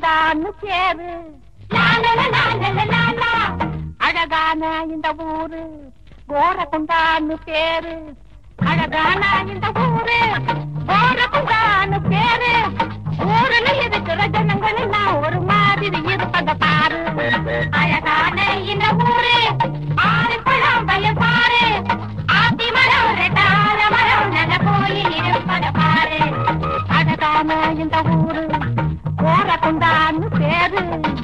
கொண்டான்னு பேரு லா, லா, லா, லா, லா, லா, லா, லா. அழகான இந்த ஊரு கோர கொண்டான்னு பேரு அழகான இந்த ஊரு கோர கொண்டான்னு பேரு ஊருல இருக்கிற ஜனங்கள் எல்லாம் ஒரு மாதிரி இருப்பத பாரு அழகான இந்த ஊரு ஆறு குளம் வயல் பாரு ஆத்தி மரம் ரெட்டால மரம் நல்ல கோயில் இருப்பத பாரு அழகான இந்த ஊரு கோர கொண்டான்னு பேரு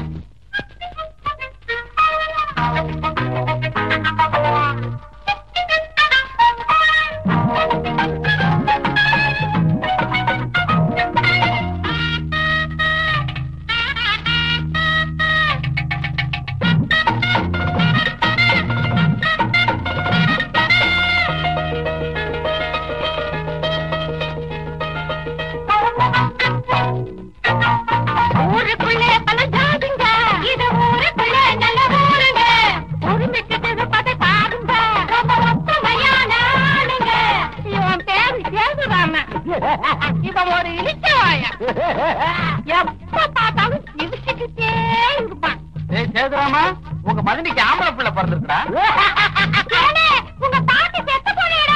ஊருக்குள்ளே பல ஜாதிங்க இது ஊருக்குள்ள நல்ல ஊருங்க உரிமைக்கிட்டது பதை பாருங்க ரொம்ப ஒத்துமையான ஆளுங்க இவன் பேரு சேதுராம இவன் ஒரு இழிச்சவாய எப்ப பார்த்தாலும் இடிச்சுக்கிட்டே இருப்பான் ஏய் சேதுராமா உங்க மதனிக்கு ஆம்பளை பிள்ளை பிறந்திருக்கா ஏலே, உங்க பாட்டி செத்து போனேடா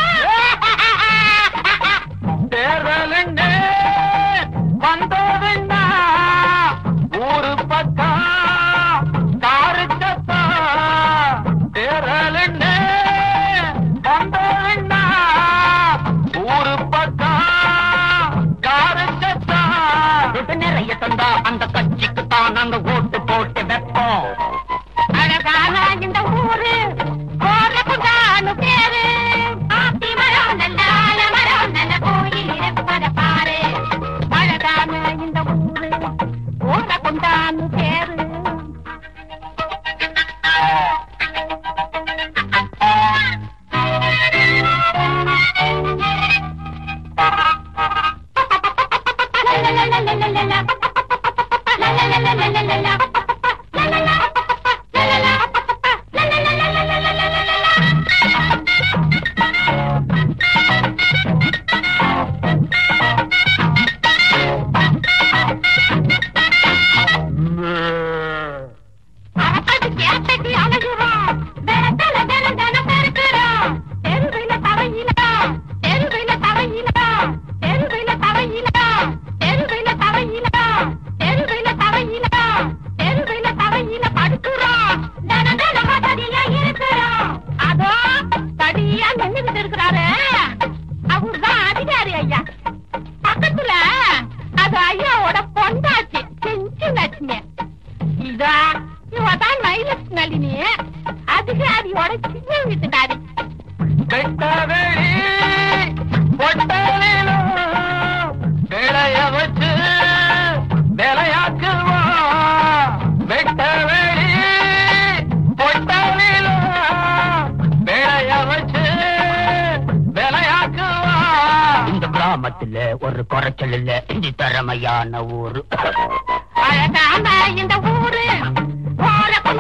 தேர்தலுண்டு வந்ததுன்னா ஊரு பக்கம் காருச்சத்தா தேர்தலுண்டு வந்ததுன்னா ஊரு பக்கம் காருச்சத்தா நிறைய தந்தா அந்த கட்சிக்கு தான் நாங்க ஓட்டு போட்டு வைப்போம் அழகான இந்த ஊரு கோரக்குண்டானு பேரு ஆத்தி மரம் நல்ல ஆலமரம் நல்ல கோயில் இருப்பத பாரு அழகான இந்த ஊரு கோரக்குண்டானு பேரு அரசது கேட்டடி அழகுறோம் வெரத்தல தினம் தினம் பெருக்கிறோம் தெருவில தவையில தெருவில தவையில தெருவில தவையில தெருவில தவையில தெருவில தவையில தெருவில தவையில படுக்கிறோம் தினம் தினம் வசதியா இருக்கிறோம் அதோ தடியா நின்றுகிட்டு இருக்கிறாரு அவர்தான் அதிகாரி ஐயா பக்கத்துல அது ஐயாவோட பொண்டாச்சு செஞ்சு லட்சுமி இதா இவதான் மயிலஸ் நளினி அதிகாரியோட சின்ன வீட்டுக்காரி வெட்டவெளி பொட்டலிலும் விளைய வச்சு விளையாக்குவோம் வெட்டவெளி பொட்டலிலும் விளைய வச்சு விளையாக்குவோம் இந்த கிராமத்துல ஒரு குறைச்சல் இல்ல இந்த திறமையான ஊரு அழகான இந்த ஊரு ஓர